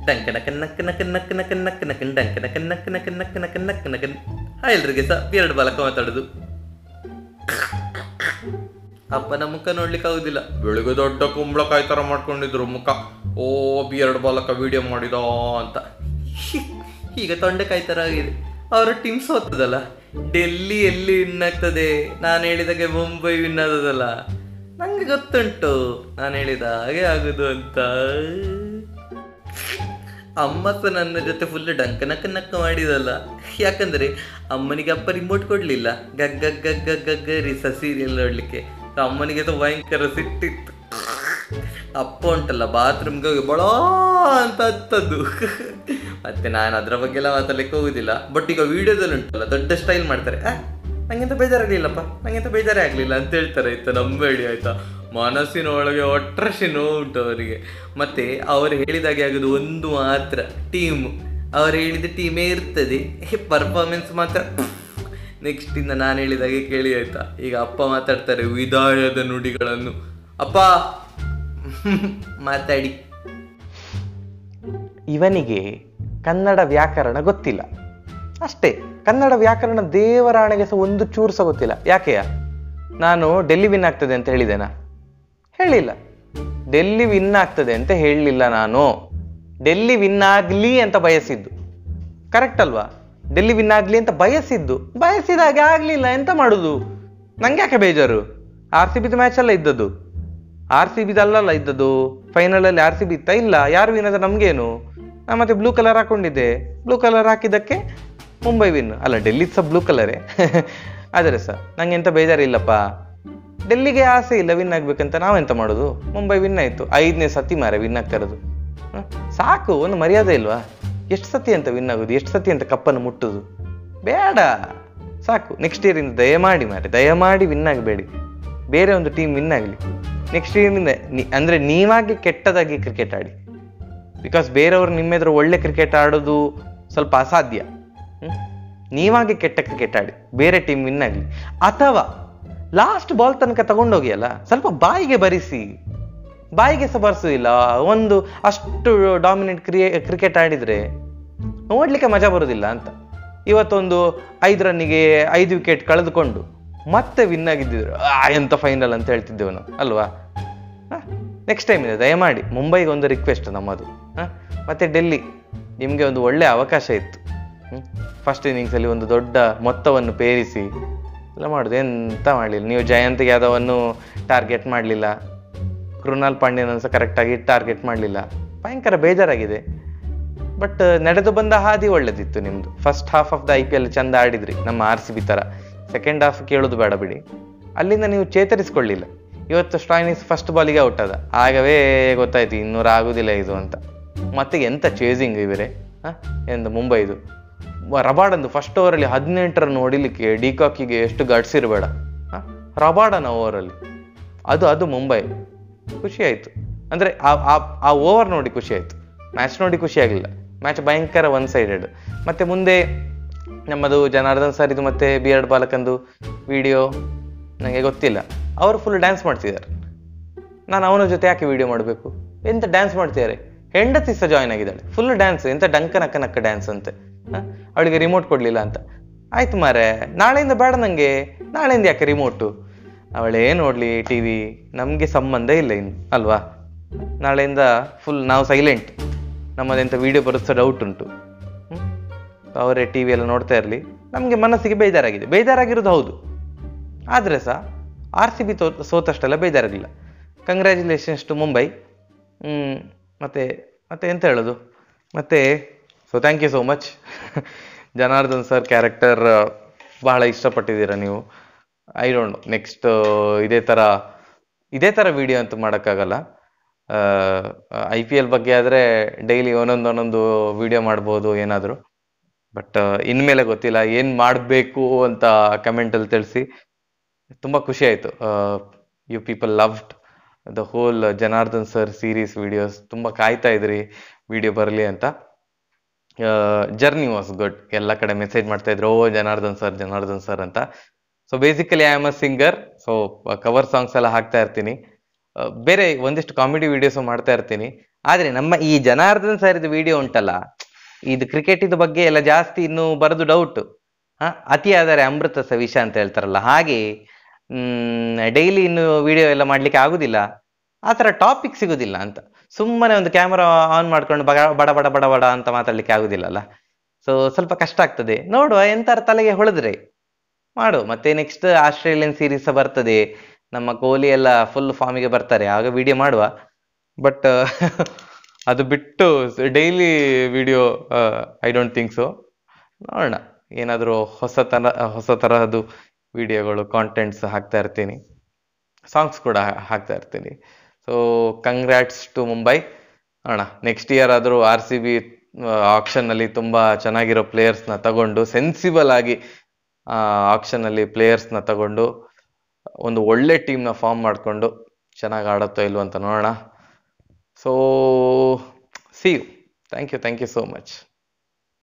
ಡಂಕ ನಕ ನಕ್ಕ ನಕ ನಕ್ಕ ನಕ ನಕ್ಕ ನಕ ಡಂಕ ನಕ ನಕ್ಕ ನಕ ನಕ್ಕ ನಕ ನಕ್ಕ ನಕ ಹಾಯ್ ಎಲ್ರಿಗೆ ಸಹ ಬಿಯರ್ಡ್ ಬಾಲಕ ಮಾತಾಡೋದು ಅಪ್ಪನ ಮುಖ ನೋಡ್ಲಿಕ್ಕೆ ಆಗುದಿಲ್ಲ ಬೆಳಿಗ್ಗೆ ದೊಡ್ಡ ಕುಂಬಳಕಾಯಿ ತರ ಮಾಡ್ಕೊಂಡಿದ್ರು ಮುಖ ಓ ಬಿಯರ್ಡ್ ಬಾಲಕ ವಿಡಿಯೋ ಮಾಡಿದ ಅಂತ ಈಗ ತೊಂಡೆಕಾಯಿ ತರ ಆಗಿದೆ ಅವರ ಟೀಮ್ ಸೋತದಲ್ಲ ಡೆಲ್ಲಿ ಎಲ್ಲಿ ವಿನ್ ಆಗ್ತದೆ ನಾನು ಹೇಳಿದಾಗೆ ಮುಂಬೈ ವಿನ್ ಆದದಲ್ಲ ನಂಗೆ ಗೊತ್ತುಂಟು ನಾನು ಹೇಳಿದ ಹಾಗೆ ಆಗುದು ಅಂತ ಅಮ್ಮ ಸಹ ನನ್ನ ಜೊತೆ ಫುಲ್ ಡಂಕ ನಕ್ಕ ನಕ್ಕ ಮಾಡಿದಲ್ಲ ಯಾಕಂದ್ರೆ ಅಮ್ಮನಿಗೆ ಅಪ್ಪ ರಿಮೋಟ್ ಕೊಡ್ಲಿಲ್ಲ ಗಗ್ಗ ಗಗ್ಗ ಗಗ್ಗ ರೀಸ ಸೀರಿಯಲ್ ನೋಡ್ಲಿಕ್ಕೆ ಅಮ್ಮನಿಗೆ ಸಹ ಭಯಂಕರ ಸಿಟ್ಟಿತ್ತು ಅಪ್ಪ ಉಂಟಲ್ಲ ಬಾತ್ರೂಮ್ಗೆ ಹೋಗಿ ಬಳ ಅಂತ ಹತ್ತದ್ದು ಮತ್ತೆ ನಾನು ಅದರ ಬಗ್ಗೆ ಎಲ್ಲ ಮಾತಾಡ್ಲಿಕ್ಕೆ ಹೋಗುದಿಲ್ಲ ಬಟ್ ಈಗ ವಿಡಿಯೋದಲ್ಲಿ ಉಂಟಲ್ಲ ದೊಡ್ಡ ಸ್ಟೈಲ್ ಮಾಡ್ತಾರೆ ಆ ನಂಗೆಂತ ಬೇಜಾರಾಗ್ಲಿಲ್ಲಪ್ಪ ನಂಗೆಂತ ಬೇಜಾರೇ ಆಗ್ಲಿಲ್ಲ ಅಂತ ಹೇಳ್ತಾರೆ ಆಯ್ತಾ ನಂಬೇಡಿ ಆಯ್ತಾ ಮನಸ್ಸಿನ ಒಳಗೆ ಒಟ್ರಶಿ ನೋವು ಉಂಟು ಅವರಿಗೆ ಮತ್ತೆ ಅವರು ಹೇಳಿದಾಗೆ ಆಗೋದು ಒಂದು ಮಾತ್ರ ಟೀಮ್ ಅವರು ಹೇಳಿದ ಟೀಮೇ ಇರ್ತದೆ ಪರ್ಫಾರ್ಮೆನ್ಸ್ ಮಾತ್ರ ನೆಕ್ಸ್ಟ್ ಇಂದ ನಾನು ಹೇಳಿದಾಗೆ ಕೇಳಿ ಆಯ್ತಾ ಈಗ ಅಪ್ಪ ಮಾತಾಡ್ತಾರೆ ವಿದಾಯದ ನುಡಿಗಳನ್ನು ಅಪ್ಪ ಮಾತಾಡಿ ಇವನಿಗೆ ಕನ್ನಡ ವ್ಯಾಕರಣ ಗೊತ್ತಿಲ್ಲ ಅಷ್ಟೇ ಕನ್ನಡ ವ್ಯಾಕರಣ ದೇವರಾಣೆಗೆ ಸಹ ಒಂದು ಚೂರು ಸಹ ಗೊತ್ತಿಲ್ಲ ಯಾಕೆಯ ನಾನು ಡೆಲ್ಲಿ ವಿನ್ ಆಗ್ತದೆ ಅಂತ ಹೇಳಿದೆನಾ ಹೇಳಿಲ್ಲ ಡೆಲ್ಲಿ ವಿನ್ ಆಗ್ತದೆ ಅಂತ ಹೇಳಲಿಲ್ಲ ನಾನು ಡೆಲ್ಲಿ ವಿನ್ ಆಗಲಿ ಅಂತ ಬಯಸಿದ್ದು ಕರೆಕ್ಟ್ ಅಲ್ವಾ ಡೆಲ್ಲಿ ವಿನ್ ಆಗಲಿ ಅಂತ ಬಯಸಿದ್ದು ಬಯಸಿದಾಗೆ ಆಗಲಿಲ್ಲ ಎಂತ ಮಾಡುದು ನಂಗೆ ಯಾಕೆ ಬೇಜಾರು ಆರ್ ಸಿ ಬಿದ ಮ್ಯಾಚ್ ಅಲ್ಲ ಇದ್ದದ್ದು ಆರ್ ಸಿ ಬಿದಲ್ಲಲ್ಲ ಇದ್ದದ್ದು ಫೈನಲ್ ಅಲ್ಲಿ ಆರ್ ಸಿ ಬಿ ಇತ್ತ ಇಲ್ಲ ಯಾರು ವಿನ್ ಅದ ನಮ್ಗೇನು ನಾ ಮತ್ತೆ ಬ್ಲೂ ಕಲರ್ ಹಾಕೊಂಡಿದ್ದೆ ಬ್ಲೂ ಕಲರ್ ಹಾಕಿದ್ದಕ್ಕೆ ಮುಂಬೈ ವಿನ್ ಅಲ್ಲ ಡೆಲ್ಲಿ ಸಹ ಬ್ಲೂ ಕಲರೇ ಆದರೆ ಸರ್ ನಂಗೆ ಎಂತ ಬೇಜಾರಿಲ್ಲಪ್ಪ ಡೆಲ್ಲಿಗೆ ಆಸೆ ಇಲ್ಲ ವಿನ್ ಆಗ್ಬೇಕಂತ ನಾವೆಂತ ಮಾಡೋದು ಮುಂಬೈ ವಿನ್ ಆಯ್ತು ಐದನೇ ಸತಿ ಮಾರೆ ವಿನ್ ಆಗ್ತಾ ಇರೋದು ಹ? ಸಾಕು ಒಂದು ಮರ್ಯಾದೆ ಇಲ್ವಾ ಎಷ್ಟು ಸತಿ ಅಂತ ವಿನ್ ಆಗೋದು ಎಷ್ಟು ಸತಿ ಅಂತ ಕಪ್ಪನ್ನು ಮುಟ್ಟುದು ಬೇಡ ಸಾಕು ನೆಕ್ಸ್ಟ್ ಇಯರಿಂದ ದಯಮಾಡಿ ಮಾರೆ ದಯಮಾಡಿ ವಿನ್ ಆಗಬೇಡಿ ಬೇರೆ ಒಂದು ಟೀಮ್ ವಿನ್ ಆಗಲಿ ನೆಕ್ಸ್ಟ್ ಇಯರಿಂದ ನೀ ಅಂದರೆ ನೀವಾಗಿ ಕೆಟ್ಟದಾಗಿ ಕ್ರಿಕೆಟ್ ಆಡಿ ಬಿಕಾಸ್ ಬೇರೆಯವರು ನಿಮ್ಮ ಎದುರು ಒಳ್ಳೆ ಕ್ರಿಕೆಟ್ ಆಡೋದು ಸ್ವಲ್ಪ ಅಸಾಧ್ಯ ಹ್ಮ್? ನೀವಾಗಿ ಕೆಟ್ಟ ಕ್ರಿಕೆಟ್ ಆಡಿ ಬೇರೆ ಟೀಮ್ ವಿನ್ ಆಗಲಿ ಅಥವಾ ಲಾಸ್ಟ್ ಬಾಲ್ ತನಕ ತಗೊಂಡೋಗಿ ಅಲ್ಲ ಸ್ವಲ್ಪ ಬಾಯಿಗೆ ಬರಿಸಿ ಬಾಯಿಗೆ ಸಹ ಬರ್ಸೋದಿಲ್ಲ ಒಂದು ಅಷ್ಟು ಡಾಮಿನೇಟ್ ಕ್ರಿಯೆ ಕ್ರಿಕೆಟ್ ಆಡಿದ್ರೆ ನೋಡ್ಲಿಕ್ಕೆ ಮಜಾ ಬರೋದಿಲ್ಲ ಅಂತ ಇವತ್ತೊಂದು ಐದು ರನ್ನಿಗೆ ಐದು ವಿಕೆಟ್ ಕಳೆದುಕೊಂಡು ಮತ್ತೆ ವಿನ್ ಆಗಿದ್ದಿದ್ರು ಆ ಎಂತ ಫೈನಲ್ ಅಂತ ಹೇಳ್ತಿದ್ದೆವು ನಾವು ಅಲ್ವಾ ನೆಕ್ಸ್ಟ್ ಟೈಮ್ ಇದೆ ದಯಮಾಡಿ ಮುಂಬೈಗೆ ಒಂದು ರಿಕ್ವೆಸ್ಟ್ ನಮ್ಮದು ಹ? ಮತ್ತೆ ಡೆಲ್ಲಿ ನಿಮಗೆ ಒಂದು ಒಳ್ಳೆ ಅವಕಾಶ ಇತ್ತು ಫಸ್ಟ್ ಇನ್ನಿಂಗ್ಸಲ್ಲಿ ಒಂದು ದೊಡ್ಡ ಮೊತ್ತವನ್ನು ಪೇರಿಸಿ ಎಲ್ಲ ಮಾಡೋದು ಎಂತ ಮಾಡಲಿಲ್ಲ ನೀವು ಜಯಂತ್ ಯಾದವನ್ನು ಟಾರ್ಗೆಟ್ ಮಾಡಲಿಲ್ಲ ಕೃಣಾಲ್ ಪಾಂಡ್ಯನನ್ನು ಸಹ ಕರೆಕ್ಟಾಗಿ ಟಾರ್ಗೆಟ್ ಮಾಡಲಿಲ್ಲ ಭಯಂಕರ ಬೇಜಾರಾಗಿದೆ ಬಟ್ ನಡೆದು ಬಂದ ಹಾದಿ ಒಳ್ಳೇದಿತ್ತು ನಿಮ್ದು first half of the I P L ಚಂದ ಆಡಿದ್ರಿ ನಮ್ಮ ಆರ್ ಸಿ ಬಿ ಥರ ಸೆಕೆಂಡ್ ಹಾಫ್ ಕೇಳೋದು ಬೇಡ ಬಿಡಿ ಅಲ್ಲಿಂದ ನೀವು ಚೇತರಿಸ್ಕೊಳ್ಳಿಲ್ಲ ಇವತ್ತು ಸ್ಟಾಯ್ನಿಸ್ ಫಸ್ಟ್ ಬಾಲಿಗೆ ಔಟ್ ಆದ ಆಗವೇ ಗೊತ್ತಾಯ್ತು ಇನ್ನೂರು ಆಗುದಿಲ್ಲ ಇದು ಅಂತ ಮತ್ತೆ ಎಂತ ಚೇಸಿಂಗ್ ಇವರೇ ಹಾಂ ಎಂದು ಮುಂಬೈದು ರಬಾಡಂದು ಫಸ್ಟ್ ಓವರಲ್ಲಿ ಹದಿನೆಂಟು ರನ್ ಹೊಡಿಲಿಕ್ಕೆ ಡಿಕಾಕಿಗೆ ಎಷ್ಟು ಗಟ್ಸ್ ಇರಬೇಡ ಹಾಂ ರಬಾಡನ ಓವರಲ್ಲಿ ಅದು ಅದು ಮುಂಬೈ ಖುಷಿ ಆಯಿತು ಅಂದರೆ ಆ ಆ- ಆ ಓವರ್ ನೋಡಿ ಖುಷಿ ಆಯಿತು ಮ್ಯಾಚ್ ನೋಡಿ ಖುಷಿ ಆಗಲಿಲ್ಲ ಮ್ಯಾಚ್ ಭಯಂಕರ ಒನ್ ಸೈಡೆಡ್ ಮತ್ತೆ ಮುಂದೆ ನಮ್ಮದು ಜನಾರ್ದನ್ ಸರ್ ಇದು ಮತ್ತೆ ಬಿ ಆರ್ ಬಾಲಕಂದು ವಿಡಿಯೋ ನನಗೆ ಗೊತ್ತಿಲ್ಲ ಅವರು ಫುಲ್ ಡ್ಯಾನ್ಸ್ ಮಾಡ್ತಿದ್ದಾರೆ ನಾನು ಅವನ ಜೊತೆ ಯಾಕೆ ವಿಡಿಯೋ ಮಾಡಬೇಕು ಎಂತ ಡ್ಯಾನ್ಸ್ ಮಾಡ್ತಿದ್ದಾರೆ ಹೆಂಡತಿ ಸಹ ಜಾಯ್ನ್ ಆಗಿದ್ದಾಳೆ ಫುಲ್ ಡ್ಯಾನ್ಸ್ ಎಂತ ಡಂಕ ನಕ್ಕ ನಕ್ಕ ಡ್ಯಾನ್ಸ್ ಅಂತೆ ಹ? ಅವಳಿಗೆ ರಿಮೋಟ್ ಕೊಡ್ಲಿಲ್ಲ ಅಂತ ಆಯ್ತು ಮಾರೆ ನಾಳೆಯಿಂದ ಬೇಡ ನಂಗೆ ನಾಳೆಯಿಂದ ಯಾಕೆ ರಿಮೋಟು ಅವಳೇ ನೋಡ್ಲಿ ಟಿ ವಿ ನಮಗೆ ಸಂಬಂಧ ಇಲ್ಲ ಇನ್ನು ಅಲ್ವಾ ನಾಳೆಯಿಂದ ಫುಲ್ ನಾವು ಸೈಲೆಂಟ್ ನಮ್ಮದೆಂತ ವಿಡಿಯೋ ಬರುತ್ತೆ ಡೌಟ್ ಉಂಟು ಹ್ಮ್? ಅವರೇ ಟಿ ವಿ ಎಲ್ಲ ನೋಡ್ತಾ ಇರಲಿ ನಮಗೆ ಮನಸ್ಸಿಗೆ ಬೇಜಾರಾಗಿದೆ ಬೇಜಾರಾಗಿರೋದು ಹೌದು ಆದರೆ ಸಹ ಆರ್ ಸಿ ಬಿ ತೋ ಸೋತಷ್ಟೆಲ್ಲ ಬೇಜಾರಾಗಲಿಲ್ಲ ಕಂಗ್ರ್ಯಾಚುಲೇಷನ್ಸ್ ಟು ಮುಂಬೈ ಹ್ಮ್, ಮತ್ತೆ ಮತ್ತೆ ಎಂತ ಹೇಳೋದು ಮತ್ತೆ so thank you so much Janardhan sir character ಬಹಳ ಇಷ್ಟಪಟ್ಟಿದ್ದೀರಾ ನೀವು ಐ ಡೋಂಟ್ ನೋ ನೆಕ್ಸ್ಟ್ ಇದೇ ಥರ ಇದೇ ಥರ ವಿಡಿಯೋ ಅಂತೂ ಮಾಡೋಕ್ಕಾಗಲ್ಲ ಐ ಪಿ ಎಲ್ ಬಗ್ಗೆ ಆದರೆ ಡೈಲಿ ಒಂದೊಂದು ಒಂದೊಂದು ವಿಡಿಯೋ ಮಾಡ್ಬೋದು ಏನಾದರೂ ಬಟ್ ಇನ್ಮೇಲೆ ಗೊತ್ತಿಲ್ಲ ಏನು ಮಾಡಬೇಕು ಅಂತ ಕಮೆಂಟಲ್ಲಿ ತಿಳಿಸಿ ತುಂಬ ಖುಷಿ ಆಯಿತು you people loved the whole Janardhan sir series videos ತುಂಬ ಕಾಯ್ತಾ ಇದ್ರಿ ವಿಡಿಯೋ ಬರಲಿ ಅಂತ ಜರ್ನಿ ವಾಸ್ ಗುಡ್ ಎಲ್ಲ ಕಡೆ ಮೆಸೇಜ್ ಮಾಡ್ತಾ ಇದ್ರು oh Janardhan sir Janardhan sir ಅಂತ so basically I am a singer so cover songs ಎಲ್ಲ ಹಾಕ್ತಾ ಇರ್ತೀನಿ ಆ, ಬೇರೆ ಒಂದಿಷ್ಟು ಕಾಮಿಡಿ ವಿಡಿಯೋಸ್ ಮಾಡ್ತಾ ಇರ್ತೀನಿ ಆದ್ರೆ ನಮ್ಮ ಈ ಜನಾರ್ದನ್ ಸರ್ದು ವಿಡಿಯೋ ಉಂಟಲ್ಲ ಇದು ಕ್ರಿಕೆಟ್ ಇದು ಬಗ್ಗೆ ಎಲ್ಲ ಜಾಸ್ತಿ ಇನ್ನು ಬರೋದು ಡೌಟ್ ಅತಿ ಆದರೆ ಅಮೃತ ಸ ವಿಷ ಅಂತ ಹೇಳ್ತಾರಲ್ಲ ಹಾಗೆ ಡೈಲಿ ಇನ್ನು ವಿಡಿಯೋ ಎಲ್ಲ ಮಾಡ್ಲಿಕ್ಕೆ ಆಗುದಿಲ್ಲ ಆ ಥರ ಟಾಪಿಕ್ ಸಿಗುದಿಲ್ಲ ಅಂತ ಸುಮ್ಮನೆ ಒಂದು ಕ್ಯಾಮರಾ ಆನ್ ಮಾಡ್ಕೊಂಡು ಬಗ ಬಡ ಬಡ ಬಡ ಬಡ ಅಂತ ಮಾತಾಡ್ಲಿಕ್ಕೆ ಆಗುದಿಲ್ಲಲ್ಲ ಸೊ ಸ್ವಲ್ಪ ಕಷ್ಟ ಆಗ್ತದೆ ನೋಡುವ ಎಂತಾರ ತಲೆಗೆ ಹೊಳೆದ್ರೆ ಮಾಡು ಮತ್ತೆ ನೆಕ್ಸ್ಟ್ ಆಸ್ಟ್ರೇಲಿಯನ್ ಸೀರೀಸ್ ಬರ್ತದೆ ನಮ್ಮ ಕೊಹ್ಲಿ ಎಲ್ಲ ಫುಲ್ ಫಾರ್ಮಿಗೆ ಬರ್ತಾರೆ ಆಗ ವಿಡಿಯೋ ಮಾಡುವ ಬಟ್ ಅದು ಬಿಟ್ಟು daily video I don't think so ನೋಡೋಣ ಏನಾದರೂ ಹೊಸ ತರ ಹೊಸ ತರಹದ್ದು ವಿಡಿಯೋಗಳು ಕಾಂಟೆಂಟ್ಸ್ ಹಾಕ್ತಾ ಇರ್ತೀನಿ ಸಾಂಗ್ಸ್ ಕೂಡ ಹಾ- ಹಾಕ್ತಾ ಇರ್ತೀನಿ ಸೊ ಕಂಗ್ರ್ಯಾಟ್ಸ್ ಟು ಮುಂಬೈ ನೋಡೋಣ ನೆಕ್ಸ್ಟ್ ಇಯರ್ ಆದರೂ ಆರ್ ಸಿ ಬಿ ಆಕ್ಷನ್ನಲ್ಲಿ ತುಂಬ ಚೆನ್ನಾಗಿರೋ ಪ್ಲೇಯರ್ಸ್ನ ತಗೊಂಡು ಸೆನ್ಸಿಬಲ್ ಆಗಿ ಆಕ್ಷನ್ನಲ್ಲಿ ಪ್ಲೇಯರ್ಸ್ನ ತಗೊಂಡು ಒಂದು ಒಳ್ಳೆ ಟೀಮ್ನ ಫಾರ್ಮ್ ಮಾಡಿಕೊಂಡು ಚೆನ್ನಾಗಿ ಆಡುತ್ತೋ ಇಲ್ವೋ ಅಂತ ನೋಡೋಣ so see you thank you thank you so much